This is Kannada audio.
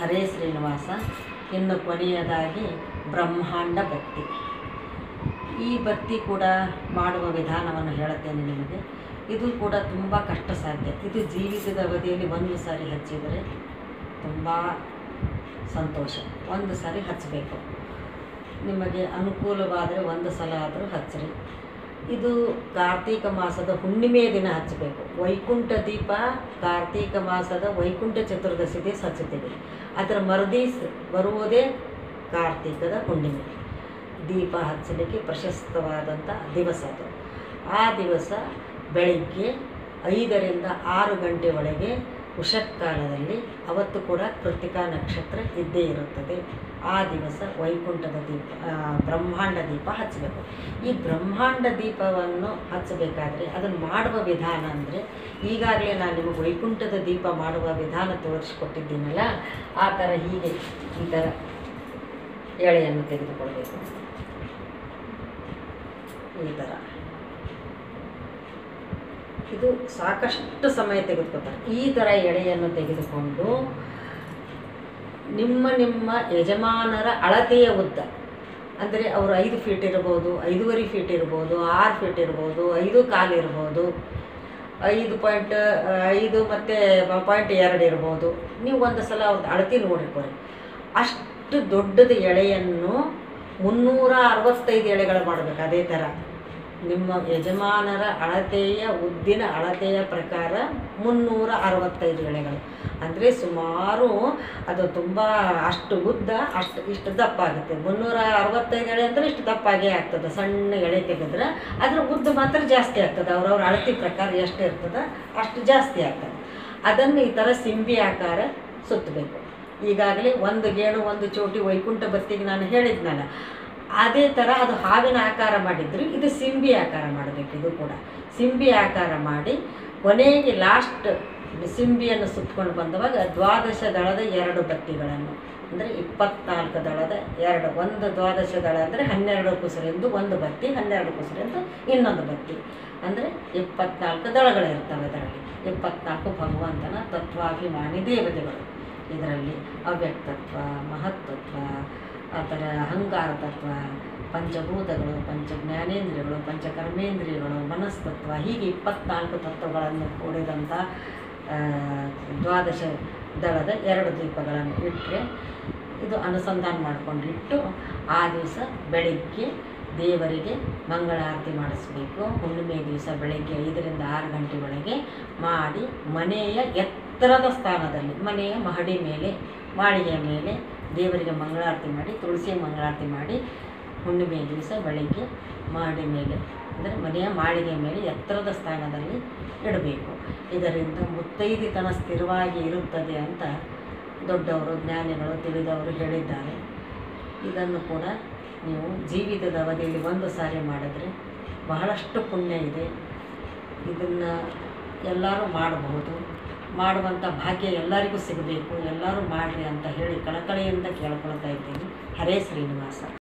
ಹರೇ ಶ್ರೀನಿವಾಸ ಇನ್ನು ಕೊನೆಯದಾಗಿ ಬ್ರಹ್ಮಾಂಡ ಭಕ್ತಿ ಈ ಭಕ್ತಿ ಕೂಡ ಮಾಡುವ ವಿಧಾನವನ್ನು ಹೇಳುತ್ತೇನೆ ನಿಮಗೆ ಇದು ಕೂಡ ತುಂಬ ಕಷ್ಟ ಸಾಧ್ಯ ಇದು ಜೀವಿತದ ಅವಧಿಯಲ್ಲಿ ಒಂದು ಸಾರಿ ಹಚ್ಚಿದರೆ ತುಂಬ ಸಂತೋಷ ಒಂದು ಸಾರಿ ಹಚ್ಚಬೇಕು ನಿಮಗೆ ಅನುಕೂಲವಾದರೆ ಒಂದು ಸಲ ಆದರೂ ಹಚ್ಚಿರಿ ಇದು ಕಾರ್ತೀಕ ಮಾಸದ ಹುಣ್ಣಿಮೆಯ ದಿನ ಹಚ್ಚಬೇಕು ವೈಕುಂಠ ದೀಪ ಕಾರ್ತೀಕ ಮಾಸದ ವೈಕುಂಠ ಚತುರ್ದಶಿ ದಿವಸ ಹಚ್ಚುತ್ತೀವಿ ಅದರ ಮರುದಿವ್ಸ ಬರುವುದೇ ಕಾರ್ತೀಕದ ಹುಣ್ಣಿಮೆ ದೀಪ ಹಚ್ಚಲಿಕ್ಕೆ ಪ್ರಶಸ್ತವಾದಂಥ ದಿವಸ ಅದು ಆ ದಿವಸ ಬೆಳಿಗ್ಗೆ ಐದರಿಂದ ಆರು ಗಂಟೆ ಒಳಗೆ ಉಷಕ್ಕಾಲದಲ್ಲಿ ಅವತ್ತು ಕೂಡ ಕೃತಿಕಾ ನಕ್ಷತ್ರ ಇದ್ದೇ ಇರುತ್ತದೆ ಆ ದಿವಸ ವೈಕುಂಠದ ದೀಪ ಆ, ಬ್ರಹ್ಮಾಂಡ ದೀಪ ಹಚ್ಚಬೇಕು ಈ ಬ್ರಹ್ಮಾಂಡ ದೀಪವನ್ನು ಹಚ್ಚಬೇಕಾದ್ರೆ ಅದನ್ನು ಮಾಡುವ ವಿಧಾನ ಅಂದರೆ ಈಗಾಗಲೇ ನಾನು ನಿಮಗೆ ವೈಕುಂಠದ ದೀಪ ಮಾಡುವ ವಿಧಾನ ತೋರಿಸ್ಕೊಟ್ಟಿದ್ದೀನಲ್ಲ ಆ ಥರ ಹೀಗೆ ಈ ಥರ ಎಳೆಯನ್ನು ತೆಗೆದುಕೊಳ್ಬೇಕು ಈ ಥರ ಇದು ಸಾಕಷ್ಟು ಸಮಯ ತೆಗೆದುಕೊತಾರೆ ಈ ಥರ ಎಳೆಯನ್ನು ತೆಗೆದುಕೊಂಡು ನಿಮ್ಮ ನಿಮ್ಮ ಯಜಮಾನರ ಅಳತೆಯ ಉದ್ದ ಅಂದರೆ ಅವರು ಐದು ಫೀಟ್ ಇರ್ಬೋದು ಐದೂವರೆ ಫೀಟ್ ಇರ್ಬೋದು ಆರು ಫೀಟ್ ಇರ್ಬೋದು ಐದು ಕಾಲು ಇರ್ಬೋದು ಐದು ಪಾಯಿಂಟ್ ಐದು ಮತ್ತು ಪಾಯಿಂಟ್ ಎರಡು ಇರ್ಬೋದು ನೀವು ಒಂದು ಸಲ ಅವ್ರದ್ದು ಅಳತೆ ನೋಡಿರ್ಬೋದು ಅಷ್ಟು ದೊಡ್ಡದ ಎಳೆಯನ್ನು ಮುನ್ನೂರ ಅರವತ್ತೈದು ಎಳೆಗಳು ಮಾಡಬೇಕು ಅದೇ ಥರ ನಿಮ್ಮ ಯಜಮಾನರ ಅಳತೆಯ ಉದ್ದಿನ ಅಳತೆಯ ಪ್ರಕಾರ ಮುನ್ನೂರ ಅರವತ್ತೈದು ಎಳೆಗಳು ಅಂದರೆ ಸುಮಾರು ಅದು ತುಂಬ ಅಷ್ಟು ಉದ್ದ ಅಷ್ಟು ಇಷ್ಟು ದಪ್ಪ ಆಗುತ್ತೆ ಮುನ್ನೂರ ಅರವತ್ತೈದು ಎಳೆ ಅಂದರೆ ಇಷ್ಟು ದಪ್ಪಾಗೇ ಆಗ್ತದೆ ಸಣ್ಣ ಎಳೆ ತೆಗೆದ್ರೆ ಅದ್ರ ಉದ್ದ ಮಾತ್ರ ಜಾಸ್ತಿ ಆಗ್ತದೆ ಅವ್ರವ್ರ ಅಳತೆ ಪ್ರಕಾರ ಎಷ್ಟು ಇರ್ತದೆ ಅಷ್ಟು ಜಾಸ್ತಿ ಆಗ್ತದೆ ಅದನ್ನು ಈ ಥರ ಸಿಂಬಿ ಆಕಾರ ಸುತ್ತಬೇಕು ಈಗಾಗಲೇ ಒಂದು ಗೇಣು ಒಂದು ಚೋಟಿ ವೈಕುಂಠ ಬತ್ತಿಗೆ ನಾನು ಹೇಳಿದ್ನಲ್ಲ ಅದೇ ಥರ ಅದು ಹಾವಿನ ಆಕಾರ ಮಾಡಿದ್ರು ಇದು ಸಿಂಬಿ ಆಕಾರ ಮಾಡಬೇಕು ಇದು ಕೂಡ ಸಿಂಬಿ ಆಕಾರ ಮಾಡಿ ಕೊನೆಗೆ ಲಾಸ್ಟ್ ಸಿಂಬಿಯನ್ನು ಸುತ್ಕೊಂಡು ಬಂದವಾಗ ದ್ವಾದಶ ದಳದ ಎರಡು ಬತ್ತಿಗಳನ್ನು ಅಂದರೆ ಇಪ್ಪತ್ನಾಲ್ಕು ದಳದ ಎರಡು ಒಂದು ದ್ವಾದಶ ದಳ ಅಂದರೆ ಹನ್ನೆರಡು ಕುಸರಿಂದು ಒಂದು ಬತ್ತಿ ಹನ್ನೆರಡು ಕುಸರಿಂದು ಇನ್ನೊಂದು ಬತ್ತಿ ಅಂದರೆ ಇಪ್ಪತ್ನಾಲ್ಕು ದಳಗಳಿರ್ತವೆ ಅದರಲ್ಲಿ ಇಪ್ಪತ್ನಾಲ್ಕು ಭಗವಂತನ ತತ್ವಾಭಿಮಾನಿ ದೇವತೆಗಳು ಇದರಲ್ಲಿ ಅವ್ಯಕ್ತತ್ವ ಮಹತ್ತತ್ವ ಆ ಥರ ಅಹಂಕಾರ ತತ್ವ ಪಂಚಭೂತಗಳು ಪಂಚ ಜ್ಞಾನೇಂದ್ರಿಯಗಳು ಪಂಚಕರ್ಮೇಂದ್ರಿಯಗಳು ಮನಸ್ತತ್ವ ಹೀಗೆ ಇಪ್ಪತ್ನಾಲ್ಕು ತತ್ವಗಳನ್ನು ಕೂಡಿದಂಥ ಆ, ದ್ವಾದಶ ದಳದ ಎರಡು ದೀಪಗಳನ್ನು ಇಟ್ಟರೆ ಇದು ಅನುಸಂಧಾನ ಮಾಡಿಕೊಂಡು ಇಟ್ಟು ಆ ದಿವಸ ಬೆಳಿಗ್ಗೆ ದೇವರಿಗೆ ಮಂಗಳಾರತಿ ಮಾಡಿಸ್ಬೇಕು ಹುಣ್ಣಿಮೆ ದಿವಸ ಬೆಳಗ್ಗೆ ಐದರಿಂದ ಆರು ಗಂಟೆ ಒಳಗೆ ಮಾಡಿ ಮನೆಯ ಎತ್ತರದ ಸ್ಥಾನದಲ್ಲಿ ಮನೆಯ ಮಹಡಿ ಮೇಲೆ ಮಾಳಿಗೆಯ ಮೇಲೆ ದೇವರಿಗೆ ಮಂಗಳಾರತಿ ಮಾಡಿ ತುಳಸಿ ಮಂಗಳಾರತಿ ಮಾಡಿ ಹುಣ್ಣಿಮೆ ದಿವಸ ಬೆಳಗ್ಗೆ ಮಾಡಿ ಮೇಲೆ ಅಂದರೆ ಮನೆಯ ಮಾಳಿಗೆ ಮೇಲೆ ಎತ್ತರದ ಸ್ಥಾನದಲ್ಲಿ ಇಡಬೇಕು ಇದರಿಂದ ಮುತ್ತೈದಿತನ ಸ್ಥಿರವಾಗಿ ಇರುತ್ತದೆ ಅಂತ ದೊಡ್ಡವರು ಜ್ಞಾನಿಗಳು ತಿಳಿದವರು ಹೇಳಿದ್ದಾರೆ ಇದನ್ನು ಕೂಡ ನೀವು ಜೀವಿತದ ಅವಧಿಯಲ್ಲಿ ಒಂದು ಸಾರಿ ಮಾಡಿದ್ರೆ ಬಹಳಷ್ಟು ಪುಣ್ಯ ಇದೆ ಇದನ್ನು ಎಲ್ಲರೂ ಮಾಡಬಹುದು ಮಾಡುವಂಥ ಭಾಗ್ಯ ಎಲ್ಲರಿಗೂ ಸಿಗಬೇಕು ಎಲ್ಲರೂ ಮಾಡಿರಿ ಅಂತ ಹೇಳಿ ಕಳಕಳಿಯಿಂದ ಕೇಳ್ಕೊಳ್ತಾ ಇದ್ದೀನಿ ಹರೇ ಶ್ರೀನಿವಾಸ